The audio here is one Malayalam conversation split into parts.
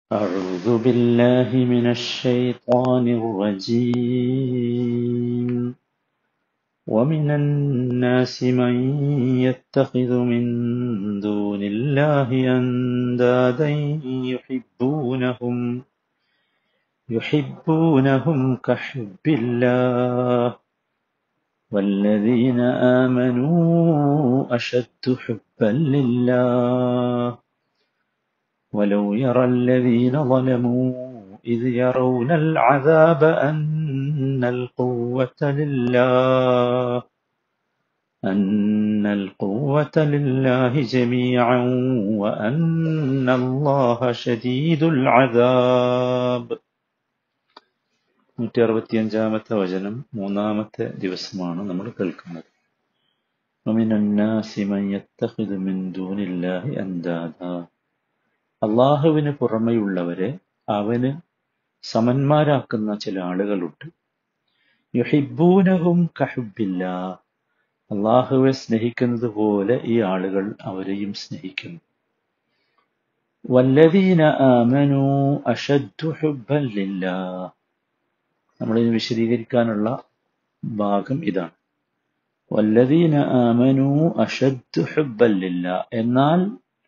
أعوذ بالله من الشيطان الرجيم ومن الناس من يتخذ من دون الله أندادا يحبونهم يحبونهم كحب الله والذين آمنوا أشد حبا لله ولو يرى الذين ظلموا إذ يرون العذاب أن القوة لله أن القوة لله جميعا وأن الله شديد العذاب നൂറ്റി അറുപത്തിയഞ്ചാമത്തെ വചനം മൂന്നാമത്തെ ദിവസമാണ് നമ്മൾ കേൾക്കുന്നത് ومن الناس من يتخذ من دون الله أندادا അള്ളാഹുവിന് പുറമെയുള്ളവരെ അവന് സമന്മാരാക്കുന്ന ചില ആളുകളുണ്ട് യുഹിബൂനഹും കഹുബില്ല അള്ളാഹുവെ സ്നേഹിക്കുന്നത് പോലെ ഈ ആളുകൾ അവരെയും സ്നേഹിക്കുന്നു വല്ലദീന ആമനു അഷദ്ദു ഹുബ്ബൻ ലില്ലാ നമ്മളിത് വിശദീകരിക്കാനുള്ള ഭാഗം ഇതാണ് വല്ലദീന ആമനു അഷദ്ദു ഹുബ്ബൻ ലില്ലാ എന്നാൽ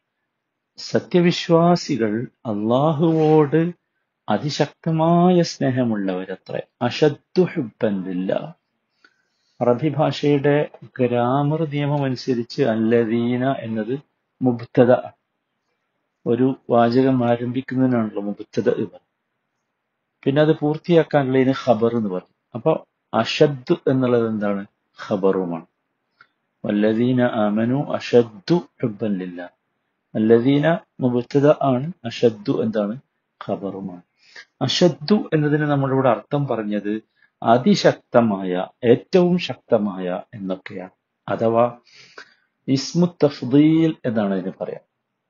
സത്യവിശ്വാസികൾ അള്ളാഹുവോട് അതിശക്തമായ സ്നേഹമുള്ളവരത്രേ അഷദ്ദു ഹുബ്ബന്നില്ല അറബി ഭാഷയുടെ ഗ്രാമർ നിയമം അനുസരിച്ച് അല്ലദീന എന്നത് മുബ്തദ ഒരു വാചകം ആരംഭിക്കുന്നതിനാണല്ലോ മുബ്തദ ഇവർ പിന്നെ അത് പൂർത്തിയാക്കാനുള്ളതിന് ഖബർ എന്ന് പറയും അപ്പൊ അഷദ്ദു എന്നുള്ളത് എന്താണ് ഖബറുമാണ് വല്ലദീന ആമനു അഷദ്ദു ഹുബ്ബന്നില്ല അല്ലദീന മുബത്തത ആണ് അഷദ്ദു എന്താണ് ഖബറുമാണ് അഷദ്ദു എന്നതിന് നമ്മളിവിടെ അർത്ഥം പറഞ്ഞത് അതിശക്തമായ ഏറ്റവും ശക്തമായ എന്നൊക്കെയാണ് അഥവാ ഇസ്മു തഫ്ദീൽ എന്നാണ് ഇതിന് പറയാം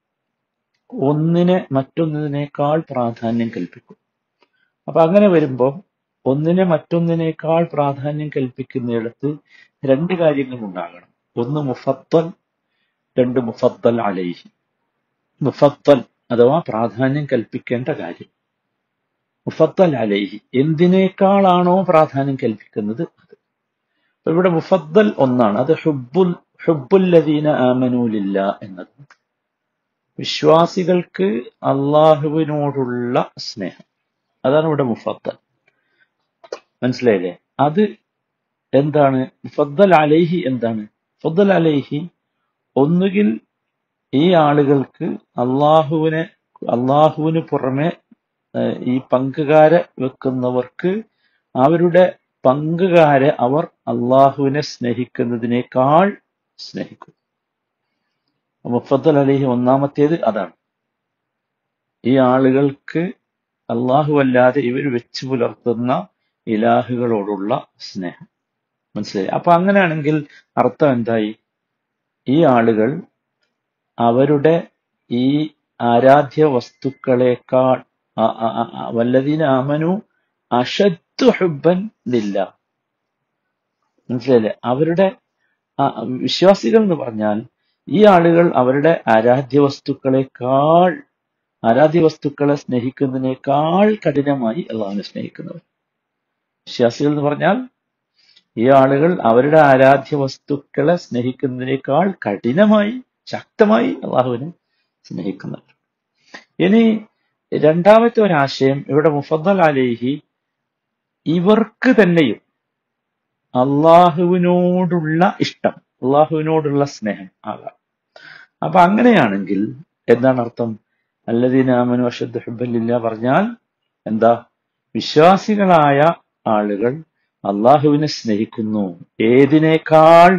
ഒന്നിനെ മറ്റൊന്നിനേക്കാൾ പ്രാധാന്യം കൽപ്പിക്കും അപ്പൊ അങ്ങനെ വരുമ്പോൾ ഒന്നിനെ മറ്റൊന്നിനേക്കാൾ പ്രാധാന്യം കൽപ്പിക്കുന്നിടത്ത് രണ്ട് കാര്യങ്ങൾ ഉണ്ടാകണം ഒന്ന് മുഫത്തൽ രണ്ട് മുഫത്തൽ അലൈഹി മുഫത്തൽ അഥവാ പ്രാധാന്യം കൽപ്പിക്കേണ്ട കാര്യം മുഫത്തൽ അലൈഹി എന്തിനേക്കാളാണോ പ്രാധാന്യം കൽപ്പിക്കുന്നത് അത് അപ്പൊ ഇവിടെ മുഫദ്ദൽ ഒന്നാണ് അത് ഹുബുൽ ഹുബുല്ലദീന ആമനൂലില്ല എന്നത് വിശ്വാസികൾക്ക് അള്ളാഹുവിനോടുള്ള സ്നേഹം അതാണ് ഇവിടെ മുഫദ്ദൽ മനസ്സിലായില്ലേ അത് എന്താണ് മുഫദ്ദൽ അലൈഹി എന്താണ് മുഫദ്ദൽ അലൈഹി ഒന്നുകിൽ ഈ ആളുകൾക്ക് അള്ളാഹുവിനെ അള്ളാഹുവിന് പുറമെ ഈ പങ്കുകാരെ വെക്കുന്നവർക്ക് അവരുടെ പങ്കുകാരെ അവർ അള്ളാഹുവിനെ സ്നേഹിക്കുന്നതിനേക്കാൾ സ്നേഹിക്കും മുഫദ്ദൽ അലഹി ഒന്നാമത്തേത് അതാണ് ഈ ആളുകൾക്ക് അള്ളാഹു അല്ലാതെ ഇവർ വെച്ചു പുലർത്തുന്ന ഇലാഹുകളോടുള്ള സ്നേഹം മനസ്സിലായി അപ്പൊ അങ്ങനെയാണെങ്കിൽ അർത്ഥം എന്തായി ഈ ആളുകൾ അവരുടെ ഈ ആരാധ്യ വസ്തുക്കളെക്കാൾ വല്ലതീന അമനു അഷദ്ദു ഹുബൻ ഇല്ല മനസ്സിലായില്ലേ അവരുടെ വിശ്വാസികൾ എന്ന് പറഞ്ഞാൽ ഈ ആളുകൾ അവരുടെ ആരാധ്യ വസ്തുക്കളെക്കാൾ ആരാധ്യ വസ്തുക്കളെ സ്നേഹിക്കുന്നതിനേക്കാൾ കഠിനമായി അള്ളാഹുവിനെ സ്നേഹിക്കുന്നവർ വിശ്വാസികൾ എന്ന് പറഞ്ഞാൽ ഈ ആളുകൾ അവരുടെ ആരാധ്യ വസ്തുക്കളെ സ്നേഹിക്കുന്നതിനേക്കാൾ കഠിനമായി ശക്തമായി അള്ളാഹുവിനെ സ്നേഹിക്കുന്നവർ ഇനി രണ്ടാമത്തെ ഒരാശയം ഇവിടെ മുഫദ്ദൽ അലേഹി ഇവർക്ക് തന്നെയും അള്ളാഹുവിനോടുള്ള ഇഷ്ടം അള്ളാഹുവിനോടുള്ള സ്നേഹം ആകാം അപ്പൊ അങ്ങനെയാണെങ്കിൽ എന്താണ് അർത്ഥം അല്ലദീനാമനു അഷദ് ഹുബല്ലില്ല പറഞ്ഞാൽ എന്താ വിശ്വാസികളായ ആളുകൾ അള്ളാഹുവിനെ സ്നേഹിക്കുന്നു ഏതിനേക്കാൾ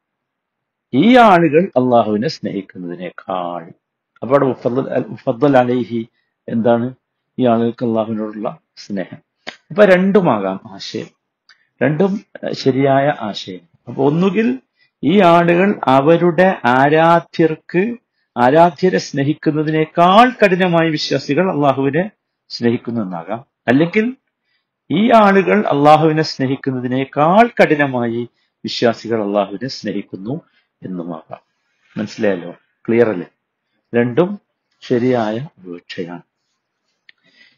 ഈ ആളുകൾ അള്ളാഹുവിനെ സ്നേഹിക്കുന്നതിനേക്കാൾ അപ്പൊ അവിടെ മുഫദ്ദൽ മുഫദ്ദൽ അലൈഹി എന്താണ് ഈ ആളുകൾക്ക് അള്ളാഹുവിനോടുള്ള സ്നേഹം അപ്പൊ രണ്ടുമാകാം ആശയം രണ്ടും ശരിയായ ആശയം അപ്പൊ ഒന്നുകിൽ ഈ ആളുകൾ അവരുടെ ആരാധ്യർക്ക് ആരാധ്യരെ സ്നേഹിക്കുന്നതിനേക്കാൾ കഠിനമായി വിശ്വാസികൾ അള്ളാഹുവിനെ സ്നേഹിക്കുന്നു എന്നാകാം അല്ലെങ്കിൽ ഈ ആളുകൾ അള്ളാഹുവിനെ സ്നേഹിക്കുന്നതിനേക്കാൾ കഠിനമായി വിശ്വാസികൾ അള്ളാഹുവിനെ സ്നേഹിക്കുന്നു എന്നുമാകാം മനസ്സിലായല്ലോ ക്ലിയർ അല്ലേ രണ്ടും ശരിയായ വീക്ഷയാണ്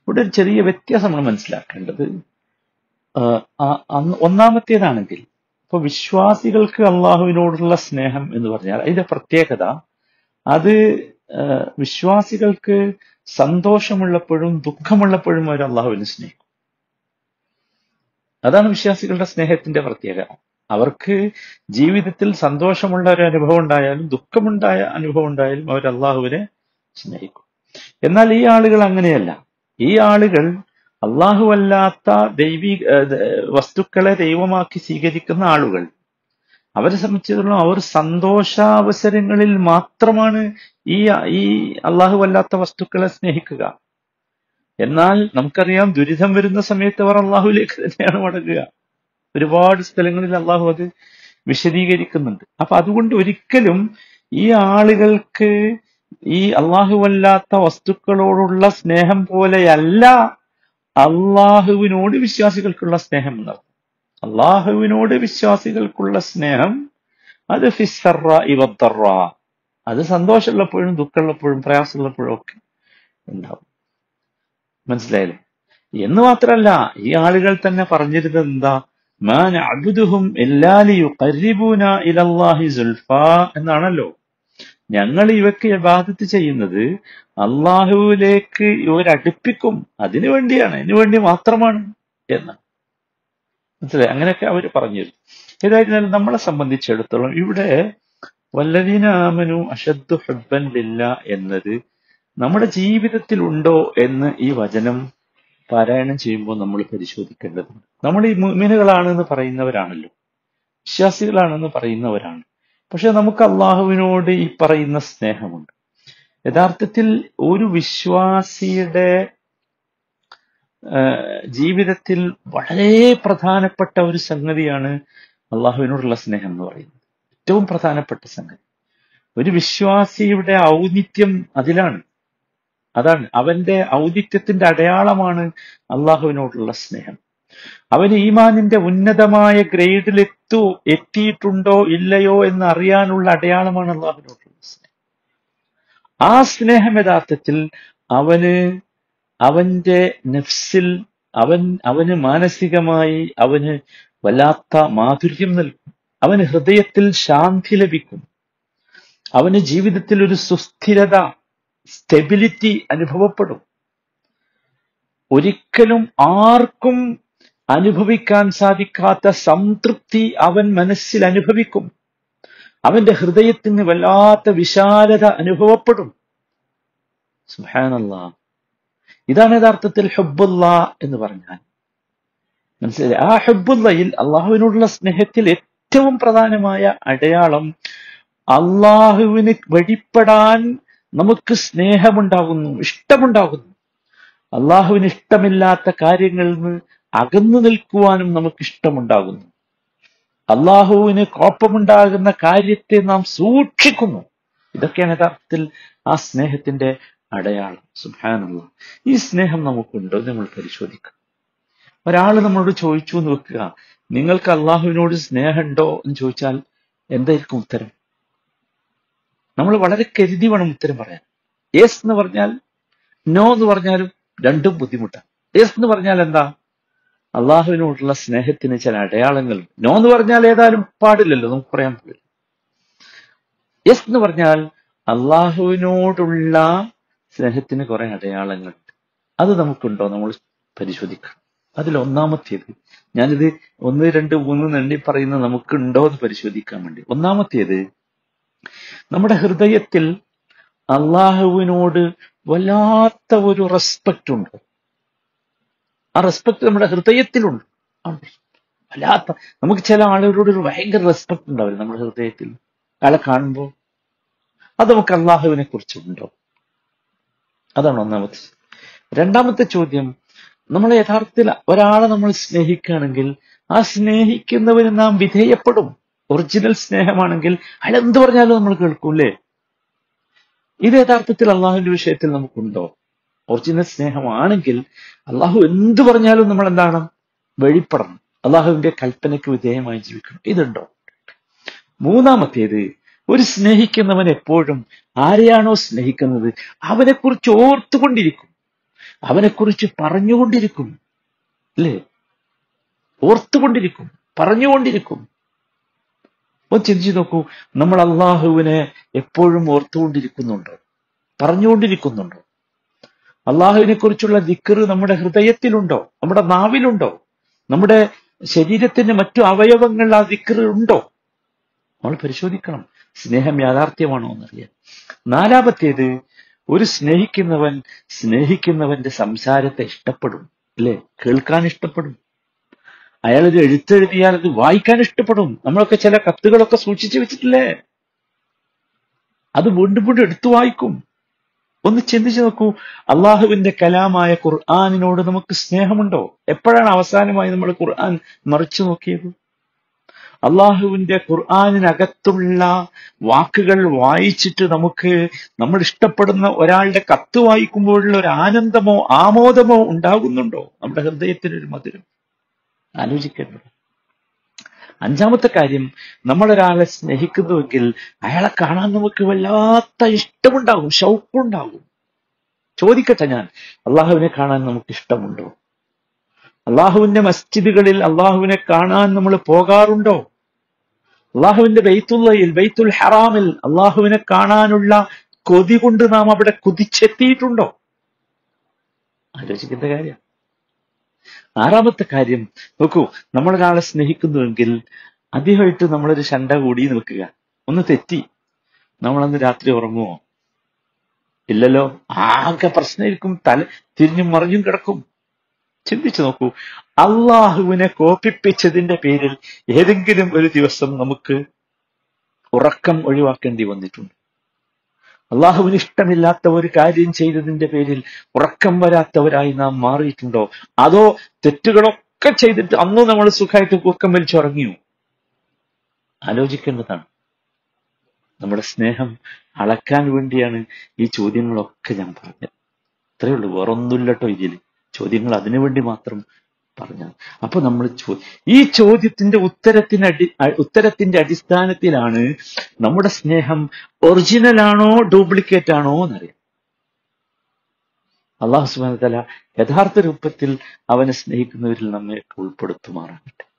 ഇവിടെ ഒരു ചെറിയ വ്യത്യാസം നമ്മൾ മനസ്സിലാക്കേണ്ടത് ആ, ആ, അന്ന് ഒന്നാമത്തേതാണെങ്കിൽ ഇപ്പൊ വിശ്വാസികൾക്ക് അള്ളാഹുവിനോടുള്ള സ്നേഹം എന്ന് പറഞ്ഞാൽ അതിന്റെ പ്രത്യേകത അത് ആ, വിശ്വാസികൾക്ക് സന്തോഷമുള്ളപ്പോഴും ദുഃഖമുള്ളപ്പോഴും അവർ അള്ളാഹുവിനെ സ്നേഹിക്കും അതാണ് വിശ്വാസികളുടെ സ്നേഹത്തിന്റെ പ്രത്യേകത അവർക്ക് ജീവിതത്തിൽ സന്തോഷമുള്ള ഒരു അനുഭവം ഉണ്ടായാലും ദുഃഖമുണ്ടായ അനുഭവം ഉണ്ടായാലും അവർ അള്ളാഹുവിനെ സ്നേഹിക്കും എന്നാൽ ഈ ആളുകൾ അങ്ങനെയല്ല ഈ ആളുകൾ അല്ലാത്ത ദൈവി ഏഹ് ദ- വസ്തുക്കളെ ദൈവമാക്കി സ്വീകരിക്കുന്ന ആളുകൾ അവരെ സംബന്ധിച്ചിടത്തോളം അവർ സന്തോഷാവസരങ്ങളിൽ മാത്രമാണ് ഈ ഈ അള്ളാഹു അല്ലാത്ത വസ്തുക്കളെ സ്നേഹിക്കുക എന്നാൽ നമുക്കറിയാം ദുരിതം വരുന്ന സമയത്ത് അവർ അള്ളാഹുലേക്ക് തന്നെയാണ് മടങ്ങുക ഒരുപാട് സ്ഥലങ്ങളിൽ അള്ളാഹു അത് വിശദീകരിക്കുന്നുണ്ട് അപ്പൊ അതുകൊണ്ട് ഒരിക്കലും ഈ ആളുകൾക്ക് ഈ അള്ളാഹുവല്ലാത്ത വസ്തുക്കളോടുള്ള സ്നേഹം പോലെയല്ല അള്ളാഹുവിനോട് വിശ്വാസികൾക്കുള്ള സ്നേഹം എന്നത് അള്ളാഹുവിനോട് വിശ്വാസികൾക്കുള്ള സ്നേഹം അത് ഫിസ്സറ ഇവത്തറ അത് സന്തോഷമുള്ളപ്പോഴും ദുഃഖമുള്ളപ്പോഴും പ്രയാസമുള്ളപ്പോഴും ഒക്കെ ഉണ്ടാവും മനസ്സിലായില്ലേ എന്ന് മാത്രല്ല ഈ ആളുകൾ തന്നെ പറഞ്ഞിരുന്നത് എന്താ മാൻ അബുദുഹും എല്ലാലിയുഖരിബൂന ഇലല്ലാഹി സുൽഫാ എന്നാണല്ലോ ഞങ്ങൾ ഇവക്ക് ഇബാദത്ത് ചെയ്യുന്നത് അള്ളാഹുവിലേക്ക് ഇവരടുപ്പിക്കും അതിനു വേണ്ടിയാണ് അതിനു വേണ്ടി മാത്രമാണ് എന്ന് മനസ്സിലായി അങ്ങനെയൊക്കെ അവർ പറഞ്ഞിരുന്നു ഏതായിരുന്നാലും നമ്മളെ സംബന്ധിച്ചിടത്തോളം ഇവിടെ വല്ലദീന ആമനു അഷദ്ദു ഹബ്ബൻ ലില്ല എന്നത് നമ്മുടെ ജീവിതത്തിൽ ഉണ്ടോ എന്ന് ഈ വചനം പാരായണം ചെയ്യുമ്പോൾ നമ്മൾ പരിശോധിക്കേണ്ടതുണ്ട് നമ്മൾ ഈ മുഅ്മിനുകളാണെന്ന് പറയുന്നവരാണല്ലോ വിശ്വാസികളാണെന്ന് പറയുന്നവരാണ് പക്ഷെ നമുക്ക് അള്ളാഹുവിനോട് ഈ പറയുന്ന സ്നേഹമുണ്ട് യഥാർത്ഥത്തിൽ ഒരു വിശ്വാസിയുടെ ആ, ജീവിതത്തിൽ വളരെ പ്രധാനപ്പെട്ട ഒരു സംഗതിയാണ് അള്ളാഹുവിനോടുള്ള സ്നേഹം എന്ന് പറയുന്നത് ഏറ്റവും പ്രധാനപ്പെട്ട സംഗതി ഒരു വിശ്വാസിയുടെ ഔന്നിത്യം അതിലാണ് അതാണ് അവന്റെ ഔന്നിത്യത്തിന്റെ അടയാളമാണ് അള്ളാഹുവിനോടുള്ള സ്നേഹം അവന് ഈമാനിന്റെ ഉന്നതമായ ഗ്രേഡിൽ എത്തു എത്തിയിട്ടുണ്ടോ ഇല്ലയോ എന്ന് അറിയാനുള്ള അടയാളമാണ് അള്ളാഹുവിനോടുള്ള സ്നേഹം ആ സ്നേഹം യഥാർത്ഥത്തിൽ അവന് അവന്റെ നഫ്സിൽ അവൻ അവന് മാനസികമായി അവന് വല്ലാത്ത മാധുര്യം നൽകും അവന് ഹൃദയത്തിൽ ശാന്തി ലഭിക്കും അവന് ജീവിതത്തിൽ ഒരു സുസ്ഥിരത സ്റ്റെബിലിറ്റി അനുഭവപ്പെടും ഒരിക്കലും ആർക്കും അനുഭവിക്കാൻ സാധിക്കാത്ത സംതൃപ്തി അവൻ മനസ്സിൽ അനുഭവിക്കും അവന്റെ ഹൃദയത്തിന് വല്ലാത്ത വിശാലത അനുഭവപ്പെടും സുഹാനല്ലാ ഇതാണ് യഥാർത്ഥത്തിൽ ഹബ്ബുല്ല എന്ന് പറഞ്ഞാൽ മനസ്സിലായി ആ ഹബ്ബുല്ലയിൽ അള്ളാഹുവിനോടുള്ള സ്നേഹത്തിൽ ഏറ്റവും പ്രധാനമായ അടയാളം അള്ളാഹുവിന് വഴിപ്പെടാൻ നമുക്ക് സ്നേഹമുണ്ടാകുന്നു ഇഷ്ടമുണ്ടാകുന്നു അള്ളാഹുവിന് ഇഷ്ടമില്ലാത്ത കാര്യങ്ങളിൽ നിന്ന് അകന്നു നിൽക്കുവാനും നമുക്ക് ഇഷ്ടമുണ്ടാകുന്നു അള്ളാഹുവിന് കോപ്പമുണ്ടാകുന്ന കാര്യത്തെ നാം സൂക്ഷിക്കുന്നു ഇതൊക്കെയാണ് യഥാർത്ഥത്തിൽ ആ സ്നേഹത്തിന്റെ അടയാളം സുഭാനുള്ള ഈ സ്നേഹം നമുക്കുണ്ടോ എന്ന് നമ്മൾ പരിശോധിക്കാം ഒരാൾ നമ്മളോട് ചോദിച്ചു എന്ന് വെക്കുക നിങ്ങൾക്ക് അള്ളാഹുവിനോട് സ്നേഹമുണ്ടോ എന്ന് ചോദിച്ചാൽ എന്തായിരിക്കും ഉത്തരം നമ്മൾ വളരെ കരുതി വേണം ഉത്തരം പറയാൻ യെസ് എന്ന് പറഞ്ഞാൽ നോ എന്ന് പറഞ്ഞാലും രണ്ടും ബുദ്ധിമുട്ടാണ് യെസ് എന്ന് പറഞ്ഞാൽ എന്താ അള്ളാഹുവിനോടുള്ള സ്നേഹത്തിന് ചില അടയാളങ്ങൾ നോ എന്ന് പറഞ്ഞാൽ ഏതായാലും പാടില്ലല്ലോ നമുക്ക് പറയാൻ പാടില്ല യെസ് എന്ന് പറഞ്ഞാൽ അള്ളാഹുവിനോടുള്ള സ്നേഹത്തിന് കുറെ അടയാളങ്ങളുണ്ട് അത് നമുക്കുണ്ടോ നമ്മൾ പരിശോധിക്കണം അതിൽ ഒന്നാമത്തേത് ഞാനിത് ഒന്ന് രണ്ട് മൂന്ന് എണ്ണി പറയുന്നത് നമുക്കുണ്ടോ എന്ന് പരിശോധിക്കാൻ വേണ്ടി ഒന്നാമത്തേത് നമ്മുടെ ഹൃദയത്തിൽ അള്ളാഹുവിനോട് വല്ലാത്ത ഒരു റെസ്പെക്റ്റ് ഉണ്ട് ആ റെസ്പെക്ട് നമ്മുടെ ഹൃദയത്തിലുണ്ട് ഉണ്ട്. വല്ലാത്ത നമുക്ക് ചില ആളുകളോട് ഒരു ഭയങ്കര റെസ്പെക്ട് ഉണ്ടാവില്ല നമ്മുടെ ഹൃദയത്തിൽ അയാളെ കാണുമ്പോൾ അത് നമുക്ക് അള്ളാഹുവിനെ കുറിച്ചുണ്ടോ അതാണ് ഒന്നാമത്തെ രണ്ടാമത്തെ ചോദ്യം നമ്മൾ യഥാർത്ഥത്തിൽ ഒരാളെ നമ്മൾ സ്നേഹിക്കുകയാണെങ്കിൽ ആ സ്നേഹിക്കുന്നവന് നാം വിധേയപ്പെടും ഒറിജിനൽ സ്നേഹമാണെങ്കിൽ അയാൾ എന്ത് പറഞ്ഞാലും നമ്മൾ കേൾക്കൂലേ ഇത് യഥാർത്ഥത്തിൽ അള്ളാഹുവിന്റെ വിഷയത്തിൽ നമുക്കുണ്ടോ ഒറിജിനൽ സ്നേഹമാണെങ്കിൽ അള്ളാഹു എന്ത് പറഞ്ഞാലും നമ്മൾ എന്താണ് വെളിപ്പെടണം അള്ളാഹുവിന്റെ കൽപ്പനയ്ക്ക് വിധേയമായി ജീവിക്കണം ഇതുണ്ടോ മൂന്നാമത്തേത് ഒരു സ്നേഹിക്കുന്നവൻ എപ്പോഴും ആരെയാണോ സ്നേഹിക്കുന്നത് അവനെക്കുറിച്ച് ഓർത്തുകൊണ്ടിരിക്കും അവനെക്കുറിച്ച് പറഞ്ഞുകൊണ്ടിരിക്കും അല്ലേ ഓർത്തുകൊണ്ടിരിക്കും പറഞ്ഞുകൊണ്ടിരിക്കും ഒന്ന് ചിന്തിച്ചു നോക്കൂ നമ്മൾ അള്ളാഹുവിനെ എപ്പോഴും ഓർത്തുകൊണ്ടിരിക്കുന്നുണ്ടോ പറഞ്ഞുകൊണ്ടിരിക്കുന്നുണ്ടോ അള്ളാഹുവിനെ കുറിച്ചുള്ള ദിക്കർ നമ്മുടെ ഹൃദയത്തിലുണ്ടോ നമ്മുടെ നാവിലുണ്ടോ നമ്മുടെ ശരീരത്തിന്റെ മറ്റു അവയവങ്ങൾ ആ ദിക്കർ ഉണ്ടോ നമ്മൾ പരിശോധിക്കണം സ്നേഹം യാഥാർത്ഥ്യമാണോ എന്നറിയാൻ നാലാമത്തേത് ഒരു സ്നേഹിക്കുന്നവൻ സ്നേഹിക്കുന്നവന്റെ സംസാരത്തെ ഇഷ്ടപ്പെടും അല്ലേ കേൾക്കാൻ ഇഷ്ടപ്പെടും അയാളൊരു എഴുത്തെഴുതിയാൽ അത് വായിക്കാൻ ഇഷ്ടപ്പെടും നമ്മളൊക്കെ ചില കത്തുകളൊക്കെ സൂക്ഷിച്ചു വെച്ചിട്ടില്ലേ അത് വീണ്ടും വീണ്ടും എടുത്തു വായിക്കും ഒന്ന് ചിന്തിച്ചു നോക്കൂ അള്ളാഹുവിന്റെ കലാമായ ഖുർആാനിനോട് നമുക്ക് സ്നേഹമുണ്ടോ എപ്പോഴാണ് അവസാനമായി നമ്മൾ ഖുർആൻ മറിച്ചു നോക്കിയത് അള്ളാഹുവിന്റെ ഖുർആാനിനകത്തുള്ള വാക്കുകൾ വായിച്ചിട്ട് നമുക്ക് നമ്മൾ ഇഷ്ടപ്പെടുന്ന ഒരാളുടെ കത്ത് വായിക്കുമ്പോഴുള്ള ഒരു ആനന്ദമോ ആമോദമോ ഉണ്ടാകുന്നുണ്ടോ നമ്മുടെ ഹൃദയത്തിനൊരു മധുരം ആലോചിക്കേണ്ടത് അഞ്ചാമത്തെ കാര്യം നമ്മൾ ഒരാളെ സ്നേഹിക്കുന്നുവെങ്കിൽ അയാളെ കാണാൻ നമുക്ക് വല്ലാത്ത ഇഷ്ടമുണ്ടാകും ഷൗക്കുണ്ടാകും ചോദിക്കട്ടെ ഞാൻ അള്ളാഹുവിനെ കാണാൻ നമുക്ക് ഇഷ്ടമുണ്ടോ അള്ളാഹുവിന്റെ മസ്ജിദുകളിൽ അള്ളാഹുവിനെ കാണാൻ നമ്മൾ പോകാറുണ്ടോ അള്ളാഹുവിന്റെ ബെയ്ത്തുള്ളയിൽ ബെയ്ത്തുൽ ഹറാമിൽ അള്ളാഹുവിനെ കാണാനുള്ള കൊതി കൊണ്ട് നാം അവിടെ കുതിച്ചെത്തിയിട്ടുണ്ടോ ആലോചിക്കേണ്ട കാര്യം ആറാമത്തെ കാര്യം നോക്കൂ നമ്മളൊരാളെ സ്നേഹിക്കുന്നുവെങ്കിൽ അദ്ദേഹമായിട്ട് നമ്മളൊരു ശണ്ട കൂടി നിൽക്കുക ഒന്ന് തെറ്റി നമ്മളന്ന് രാത്രി ഉറങ്ങുമോ ഇല്ലല്ലോ ആകെ പ്രശ്നമായിരിക്കും തല തിരിഞ്ഞും മറിഞ്ഞും കിടക്കും ചിന്തിച്ചു നോക്കൂ അള്ളാഹുവിനെ കോപ്പിപ്പിച്ചതിന്റെ പേരിൽ ഏതെങ്കിലും ഒരു ദിവസം നമുക്ക് ഉറക്കം ഒഴിവാക്കേണ്ടി വന്നിട്ടുണ്ട് അള്ളാഹുവിന് ഇഷ്ടമില്ലാത്ത ഒരു കാര്യം ചെയ്തതിന്റെ പേരിൽ ഉറക്കം വരാത്തവരായി നാം മാറിയിട്ടുണ്ടോ അതോ തെറ്റുകളൊക്കെ ചെയ്തിട്ട് അന്ന് നമ്മൾ സുഖമായിട്ട് കൂക്കം വലിച്ചുറങ്ങിയോ ആലോചിക്കേണ്ടതാണ് നമ്മുടെ സ്നേഹം അളക്കാൻ വേണ്ടിയാണ് ഈ ചോദ്യങ്ങളൊക്കെ ഞാൻ പറഞ്ഞത് അത്രയേ ഉള്ളൂ വേറൊന്നുമില്ലട്ടോ ഇതിൽ ചോദ്യങ്ങൾ അതിനു വേണ്ടി മാത്രം പറഞ്ഞ അപ്പൊ നമ്മൾ ചോ ഈ ചോദ്യത്തിന്റെ ഉത്തരത്തിന് അടി ഉത്തരത്തിന്റെ അടിസ്ഥാനത്തിലാണ് നമ്മുടെ സ്നേഹം ഒറിജിനൽ ആണോ ഡ്യൂപ്ലിക്കേറ്റ് ആണോ എന്നറിയാം അള്ളാഹു സുബാന തല യഥാർത്ഥ രൂപത്തിൽ അവനെ സ്നേഹിക്കുന്നവരിൽ നമ്മെ ഉൾപ്പെടുത്തുമാറാകട്ടെ